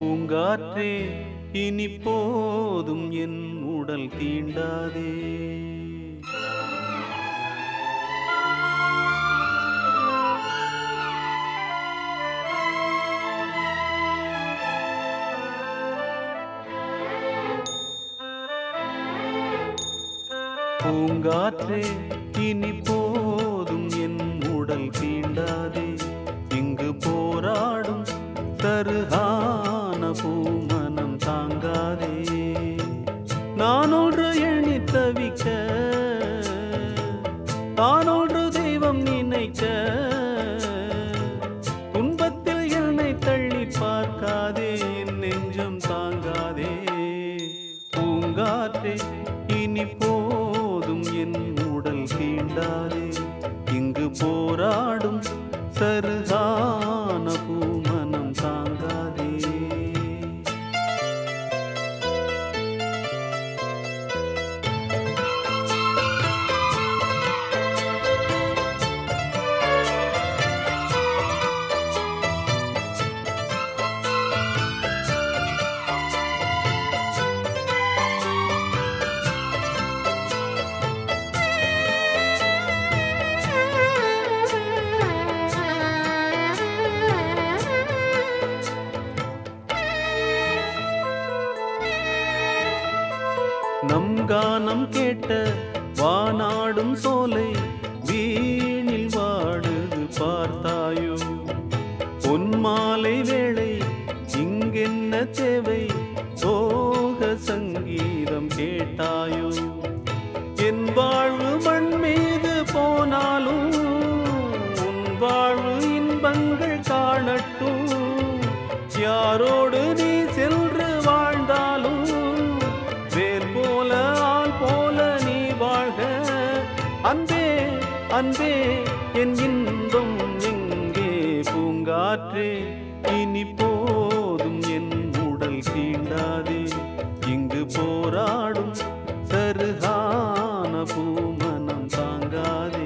பூங்காற்றே இனி போதும் என் உடல் தீண்டாதே பூங்காற்றே இனி போதும் என் உடல் தீண்டாதே இங்கு போராடும் தருகான பூமனம் தாங்காதே நான் ஒன்று எண்ணி தவிக்க தான் ஒன்று தெய்வம் நினைக்க துன்பத்தில் என்னை தள்ளி பார்க்காதே என் நெஞ்சம் தாங்காதே பூங்காற்றே இனி போதும் என் உடல் தீண்டாதே இங்கு போராடும் சருகான பூமனம் தாங்காதே நம் கானம் கேட்ட வானாடும் சோலை வீணில் வாடுது பார்த்தாயோ பொன்மாலை வேளை இங்கென்ன தேவை சோக சங்கீதம் கேட்டாயோ என் வாழ்வு மண் மீது போனாலும் உன் வாழ்வு இன்பங்கள் காணட்டும் யாரோடு நீ சென்று வாழ்ந்தாலும் வேர் போல ஆள் போல நீ வாழ்க அன்பே அன்பே என் இன்பம் எங்கே பூங்காற்றே இனி போதும் என் உடல் தீண்டாதே இங்கு போராடும் சருகான பூமனம் தாங்காதே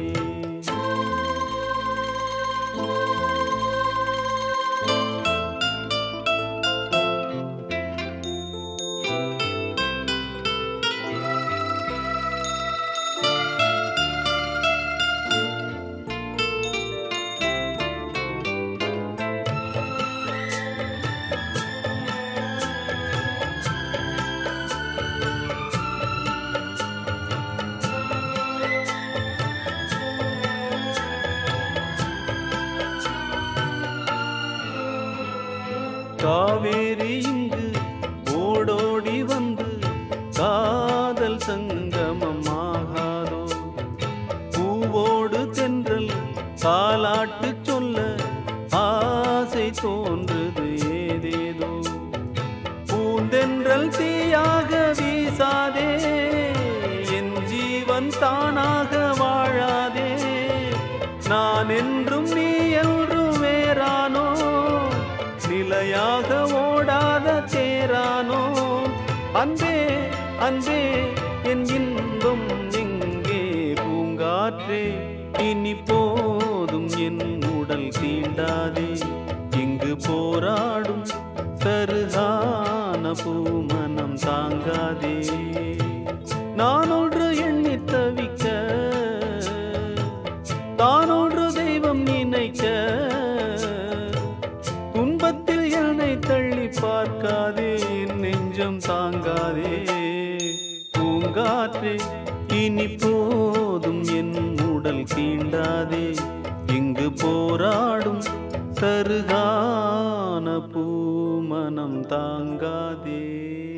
காவேரி இங்கு ஓடோடி வந்து காதல் சங்கமம் ஆகாதோ பூவோடு தென்றல் தாலாட்டு சொல்ல ஆசை தோன்றுது ஏதேதோ பூந்தென்றல் தீயாக வீசாதே என் ஜீவன் தானாக வாழாதே நான் என்றும் நீ என்றும் வேறானோ நிலையாக ஓடாத தேரானோ அன்பே அன்பே என் இன்பம் எங்கே பூங்காற்றே இனி போதும் என் உடல் தீண்டாதே இங்கு போராடும் சருகான பூமனம் தாங்காதே நான் ஒன்று எண்ணி தவிக்க தான் ஒன்று தெய்வம் நினைக்க துன்பத்தில் என்னை தள்ளி பார்க்காதே என் நெஞ்சம் தாங்காதே பூங்காற்றே இனி போதும் என் உடல் தீண்டாதே இங்கு போராடும் சருகான பூமனம் தாங்காதே